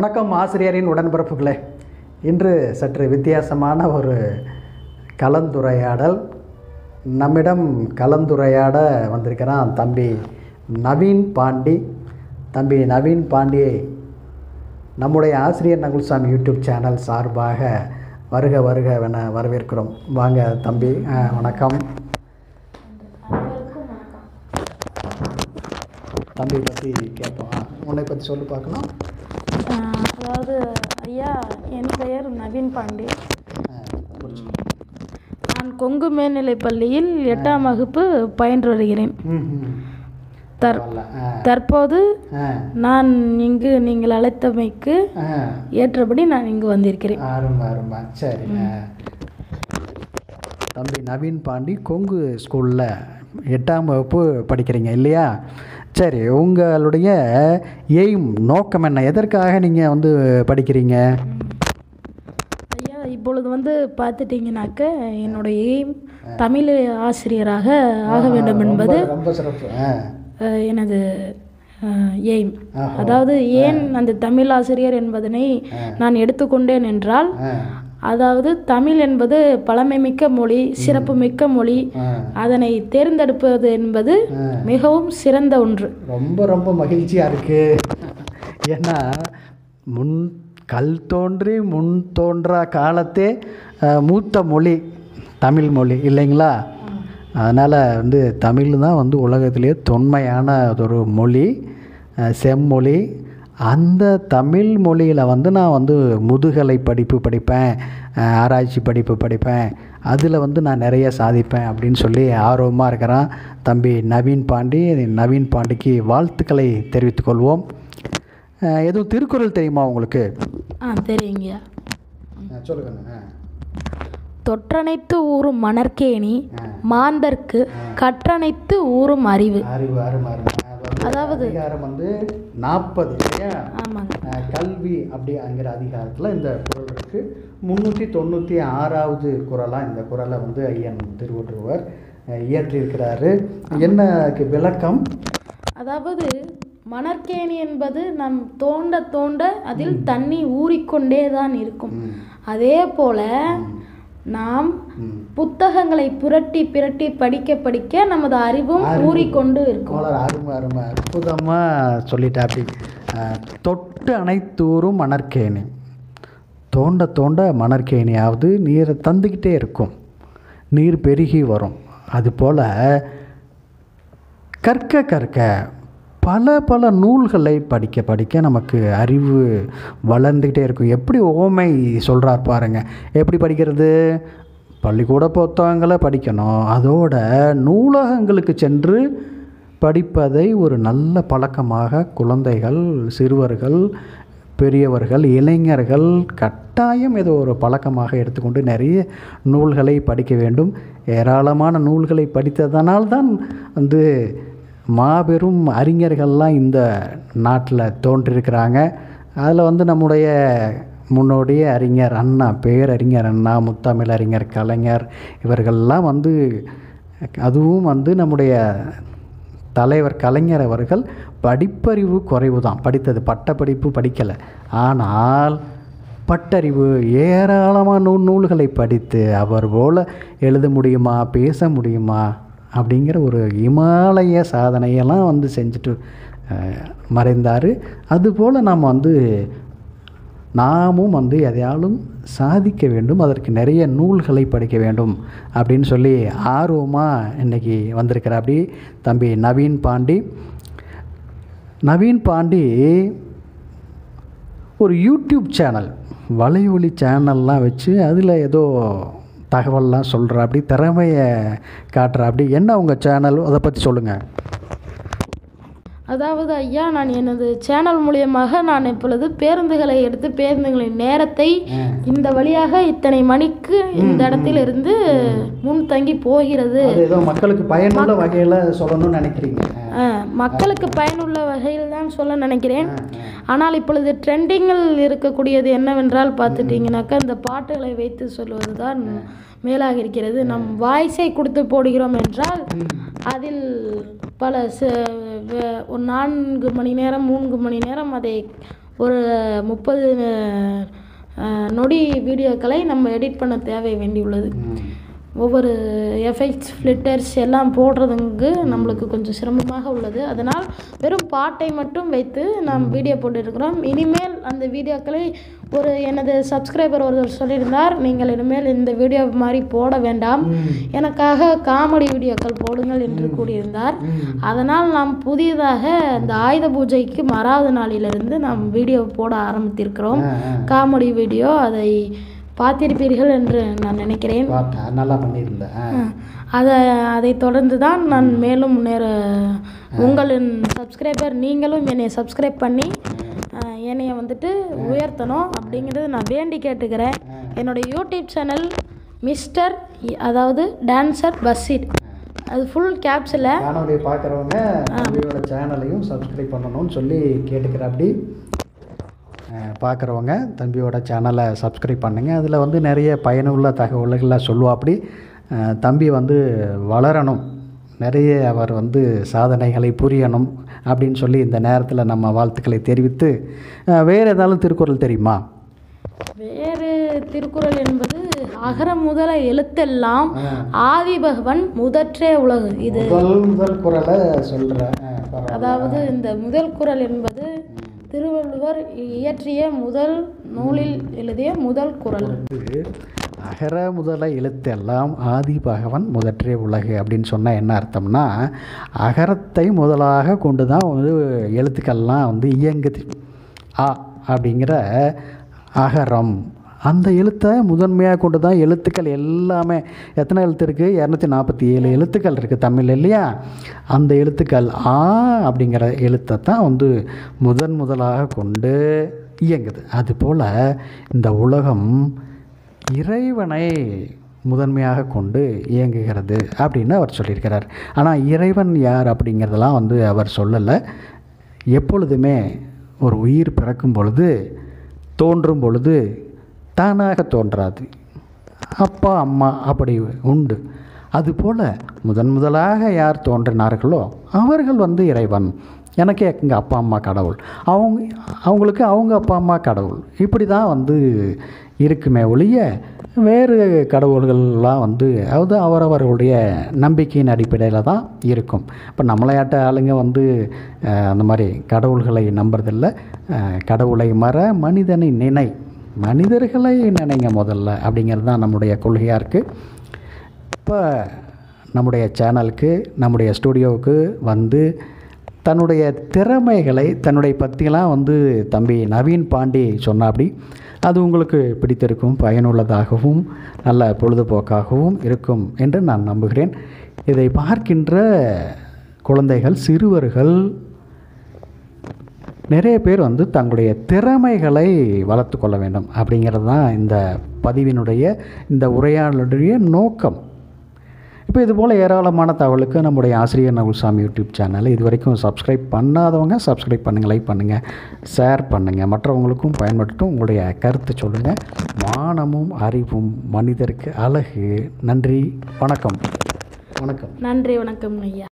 வணக்கம் ஆசிரியரின் உடன்பிறப்புகளே இன்று சற்று வித்தியாசமான ஒரு கலந்துரையாடல் நம்மிடம் கலந்துரையாட வந்திருக்கிறான் தம்பி நவீன் பாண்டி தம்பி நவீன் பாண்டியை நம்முடைய ஆசிரியர் நகுல்சாமி யூடியூப் சேனல் சார்பாக வருக வருக என வரவேற்கிறோம் வாங்க தம்பி அஹ், வணக்கம் தம்பி பற்றி கேட்போம் ஆ, உன்னை பற்றி சொல்லி பார்க்கலாம் ஆஹ் அதாவது ஐயா என் பெயர் நவீன் பாண்டி ஆ, புரிஞ்சுது. நான் கொங்கு மேல்நிலைப் பள்ளியில் எட்டாம் வகுப்பு பயின்று வருகிறேன் ம் ம் தற் பரவாயில்ல. ஆ தற்போது ஆ நான் இங்கு நீங்கள் அழைத்தமைக்கு ஆ ஏற்றபடி நான் இங்கு வந்திருக்கிறேன் அருமை அருமை சரி ஆ. தம்பி நவீன் பாண்டி கொங்கு ஸ்கூலில் எட்டாம் வகுப்பு படிக்கிறீங்க இல்லையா சரி உங்களுடைய எய்ம் நோக்கம் என்ன எதற்காக நீங்கள் வந்து படிக்கிறீங்க ஐயா இப்பொழுது வந்து பார்த்துட்டிங்கனாக்க என்னுடைய எய்ம் தமிழ் ஆசிரியராக ஆக வேண்டும் என்பது ரொம்ப- ரொம்ப சிறப்பு ஆ அஹ், எனது எய்ம் ஆஹா. அதாவது ஏன் அந்த தமிழ் ஆசிரியர் என்பதனை நான் எடுத்துக்கொண்டேன் என்றால் ஆ அதாவது தமிழ் என்பது பழமைமிக்க மொழி சிறப்புமிக்க மொழி ஆ அதனை தேர்ந்தெடுப்பது என்பது மிகவும் சிறந்த ஒன்று ரொம்ப ரொம்ப மகிழ்ச்சியாக இருக்குது ஏன்னா முன் கல் தோன்றி முன் தோன்றா காலத்தே அஹ், மூத்த மொழி தமிழ் மொழி இல்லைங்களா அதனால் வந்து தமிழ் தான் வந்து உலகத்திலேயே தொன்மையான ஒரு மொழி அஹ், செம்மொழி அந்த தமிழ் மொழியில் வந்து நான் வந்து முதுகலை படிப்பு படிப்பேன் அஹ், ஆராய்ச்சி படிப்பு படிப்பேன் அதில் வந்து நான் நிறைய சாதிப்பேன் அப்படின்னு சொல்லி ஆர்வமாக இருக்கிறான் தம்பி நவீன் பாண்டி நவீன் பாண்டிக்கு வாழ்த்துக்களை தெரிவித்துக் கொள்வோம் அஹ், எதுவும் திருக்குறள் தெரியுமா உங்களுக்கு ஆ தெரியுங்கய்யா சொல்லுங்க தொற்றனைத்து ஊறும் மணற்கேணி மாந்தர்க்கு கற்றனைத்து ஊறும் அறிவு அறிவு அருமை அருமை அது வந்து அதாவது அதிகாரம் வந்து நாற்பது இல்லையா ஆமாங்க அஹ், கல்வி அப்படிங்கிற அதிகாரத்தில் இந்த குறள் இருக்கு முந்நூற்றி தொண்ணூற்றி ஆறாவது குறளாக இந்த குறளை வந்து ஐயன் திருவள்ளுவர் அஹ், இயற்றியிருக்கிறாரு என்ன அதுக்கு விளக்கம் அதாவது மணற்கேணி என்பது நம் தோண்ட தோண்ட அதில் தண்ணி ஊறிக்கொண்டே தான் இருக்கும் அதே போல நாம் ம். புத்தகங்களை புரட்டி பிரட்டி படிக்க படிக்க நமது அறிவும் ஊறிக்கொண்டு இருக்கும் கோளர் அருமை அருமை அற்புதமாக சொல்லிட்டா அப்படி அஹ், தொட்டு அனைத்தூரும் மணற்கேணி தோண்ட தோண்ட மணற்கேணியாவது நீரை தந்துக்கிட்டே இருக்கும் நீர் பெருகி வரும் அதுபோல் கற்க கற்க பல பல நூல்களை படிக்க படிக்க நமக்கு அறிவு வளர்ந்துக்கிட்டே இருக்கும் எப்படி ஓமை சொல்கிறார் பாருங்க எப்படி படிக்கிறது பள்ளிக்கூட புத்தகங்களை படிக்கணும் அதோட நூலகங்களுக்கு சென்று படிப்பதை ஒரு நல்ல பழக்கமாக குழந்தைகள் சிறுவர்கள் பெரியவர்கள் இளைஞர்கள் கட்டாயம் ஏதோ ஒரு பழக்கமாக எடுத்துக்கொண்டு நிறைய நூல்களை படிக்க வேண்டும் ஏராளமான நூல்களை படித்ததனால்தான் வந்து மாபெரும் அறிஞர்கள்லாம் இந்த நாட்டில் தோன்றியிருக்கிறாங்க அதில் வந்து நம்முடைய முன்னோடிய அறிஞர் அண்ணா பேரறிஞர் அண்ணா முத்தமிழ் அறிஞர் கலைஞர் இவர்கள்லாம் வந்து அதுவும் வந்து நம்முடைய தலைவர் கலைஞர் அவர்கள் படிப்பறிவு குறைவு தான் படித்தது பட்டப்படிப்பு படிக்கலை ஆனால் பட்டறிவு ஏராளமான நூ நூல்களை படித்து அவர் போல எழுத முடியுமா பேச முடியுமா அப்படிங்கிற ஒரு இமாலய சாதனையெல்லாம் வந்து செஞ்சுட்டு மறைந்தார் அதுபோல் நாம் வந்து நாமும் வந்து எதையாலும் சாதிக்க வேண்டும் அதற்கு நிறைய நூல்களை படிக்க வேண்டும் அப்படின்னு சொல்லி ஆர்வமாக இன்றைக்கி வந்திருக்கிற அப்படி தம்பி நவீன் பாண்டி நவீன் பாண்டி ஒரு யூடியூப் சேனல் வலையொலி சேனல்லாம் வச்சு அதில் ஏதோ தகவல்லாம் சொல்கிற அப்படி திறமையை காட்டுற அப்படி என்ன உங்கள் சேனல் அதை பற்றி சொல்லுங்கள் அதாவது ஐயா நான் எனது சேனல் மூலியமாக நான் இப்பொழுது பேருந்துகளை எடுத்து பேருந்துகளின் நேரத்தை இந்த வழியாக இத்தனை மணிக்கு இந்த இடத்தில் இருந்து முன் தங்கி போகிறது அது ஏதோ மக்களுக்கு பயனுள்ள வகையில் சொல்லணும்னு நினைக்கிறீங்க அஹ், மக்களுக்கு பயனுள்ள வகையில் தான் சொல்ல நினைக்கிறேன் ஆனால் இப்பொழுது ட்ரெண்டிங்கில் இருக்கக்கூடியது என்னவென்றால் பார்த்துட்டிங்கனாக்கா இந்த பாட்டுகளை வைத்து சொல்வது தான் மேலாக இருக்கிறது நம் வாய்ஸை கொடுத்து போடுகிறோம் என்றால் அதில் பல ச- வ- ஒரு நான்கு மணி நேரம் மூன்று மணி நேரம் அதை ஒரு முப்பது நொடி வீடியோக்களை நம்ம எடிட் பண்ண தேவை வேண்டியுள்ளது ஒவ்வொரு எஃபெக்ட்ஸ் ஃப்ளிட்டர்ஸ் எல்லாம் போடுறதுக்கு நம்மளுக்கு கொஞ்சம் சிரமமாக உள்ளது அதனால் வெறும் பாட்டை மட்டும் வைத்து நாம் வீடியோ போட்டுருக்கிறோம் இனிமேல் அந்த வீடியோக்களை ஒரு எனது சப்ஸ்கிரைபர் ஒருவர் சொல்லியிருந்தார் நீங்கள் இனிமேல் இந்த வீடியோ மாதிரி போட வேண்டாம் எனக்காக காமெடி வீடியோக்கள் போடுங்கள் என்று கூறியிருந்தார் அதனால் நாம் புதியதாக இந்த ஆயுத பூஜைக்கு மறாவது நாளிலிருந்து நாம் வீடியோ போட ஆரம்பித்திருக்கிறோம் காமெடி வீடியோ அதை பார்த்திருப்பீர்கள் என்று நான் நினைக்கிறேன் பார்த்தேன் நல்லா பண்ணியிருந்தேன் ஆ. அதை அதை தொடர்ந்து தான் நான் மேலும் முன்னேற உங்களின் சப்ஸ்கிரைபர் நீங்களும் என்னை சப்ஸ்கிரைப் பண்ணி அஹ், என்னைய வந்துட்டு உயர்த்தணும் அப்படிங்கிறது நான் வேண்டி கேட்டுக்கிறேன் என்னோட யூடியூப் சேனல் மிஸ்டர் இ- அதாவது டான்சர் பஸ்ஸிட் அது ஃபுல் கேப்ஸில் காணொலியை பார்க்குறவங்க தம்பியோட சேனலையும் சப்ஸ்கிரைப் பண்ணணும்னு சொல்லி கேட்டுக்கிறேன் அப்படி பார்க்குறவங்க தம்பியோட சேனலை சப்ஸ்கிரைப் பண்ணுங்கள் அதில் வந்து நிறைய பயனுள்ள தகவல்களை சொல்லுவாப்படி அஹ், தம்பி வந்து வளரணும் நிறைய அவர் வந்து சாதனைகளை புரியணும் அப்படின்னு சொல்லி இந்த நேரத்தில் நம்ம வாழ்த்துக்களை தெரிவித்து அஹ், வேறு ஏதாவது திருக்குறள் தெரியுமா வேறு திருக்குறள் என்பது அகர முதல எழுத்தெல்லாம் ஆதி பகவன் முதற்றே உலகு இது முதல் முதல் குரலை சொல்கிறேன் அதாவது இந்த முதல் குறள் என்பது திருவள்ளுவர் இயற்றிய முதல் நூலில் எழுதிய முதல் குறள் வந்து அகர முதல எழுத்தெல்லாம் ஆதி பகவன் முதற்றே உலகு அப்படின்னு சொன்னால் என்ன அர்த்தம்னா அகரத்தை முதலாக கொண்டு தான் வந்து எழுத்துக்கள்லாம் வந்து இயங்குது ஆ அப்படிங்கிற அகரம் அந்த எழுத்தை முதன்மையாக கொண்டு தான் எழுத்துக்கள் எல்லாமே எத்தனை எழுத்து இருக்குது இரநூத்தி நாற்பத்தி ஏழு எழுத்துக்கள் இருக்குது தமிழ் இல்லையா அந்த எழுத்துக்கள் ஆ அப்படிங்கிற எழுத்தை தான் வந்து முதன் முதலாக கொண்டு இயங்குது அதுபோல் இந்த உலகம் இறைவனை முதன்மையாக கொண்டு இயங்குகிறது அப்படின்னு அவர் சொல்லியிருக்கிறார் ஆனால் இறைவன் யார் அப்படிங்கிறதெல்லாம் வந்து அவர் சொல்லலை எப்பொழுதுமே ஒரு உயிர் பிறக்கும் பொழுது தோன்றும் பொழுது தானாக தோன்றாது அப்பா அம்மா அப்படி உண்டு அதுபோல் முதன் முதலாக யார் தோன்றினார்களோ அவர்கள் வந்து இறைவன் எனக்கு எங்கள் அப்பா அம்மா கடவுள் அவங்க அவங்களுக்கு அவங்க அப்பா அம்மா கடவுள் இப்படி தான் வந்து இருக்குமே ஒழிய வேறு கடவுள்கள்லாம் வந்து அதாவது அவரவர்களுடைய நம்பிக்கையின் அடிப்படையில் தான் இருக்கும் இப்போ நம்மளையாட்ட ஆளுங்க வந்து அஹ், அந்த மாதிரி கடவுள்களை நம்புறதில்ல அஹ், கடவுளை மற மனிதனை நினை மனிதர்களை நினைங்க முதல்ல அப்படிங்கிறது தான் நம்முடைய கொள்கையாக இருக்குது இப்போ நம்முடைய சேனலுக்கு நம்முடைய ஸ்டூடியோவுக்கு வந்து தன்னுடைய திறமைகளை தன்னுடைய பற்றிலாம் வந்து தம்பி நவீன் பாண்டி சொன்னாப்படி அது உங்களுக்கு பிடித்திருக்கும் பயனுள்ளதாகவும் நல்ல பொழுதுபோக்காகவும் இருக்கும் என்று நான் நம்புகிறேன் இதை பார்க்கின்ற குழந்தைகள் சிறுவர்கள் நிறைய பேர் வந்து தங்களுடைய திறமைகளை வளர்த்து கொள்ள வேண்டும் அப்படிங்கிறது தான் இந்த பதிவினுடைய இந்த உரையாடலுடைய நோக்கம் இப்போ இது போல் ஏராளமான தகவலுக்கு நம்முடைய ஆசிரியர் நகுல்சாமி யூடியூப் சேனலை இது வரைக்கும் சப்ஸ்கிரைப் பண்ணாதவங்க சப்ஸ்கிரைப் பண்ணுங்கள் லைக் பண்ணுங்கள் ஷேர் பண்ணுங்கள் மற்றவங்களுக்கும் பயன்படுத்தும் உங்களுடைய கருத்து சொல்லுங்கள் மானமும் அறிவும் மனிதருக்கு அழகு நன்றி வணக்கம் வணக்கம் நன்றி வணக்கம் ஐயா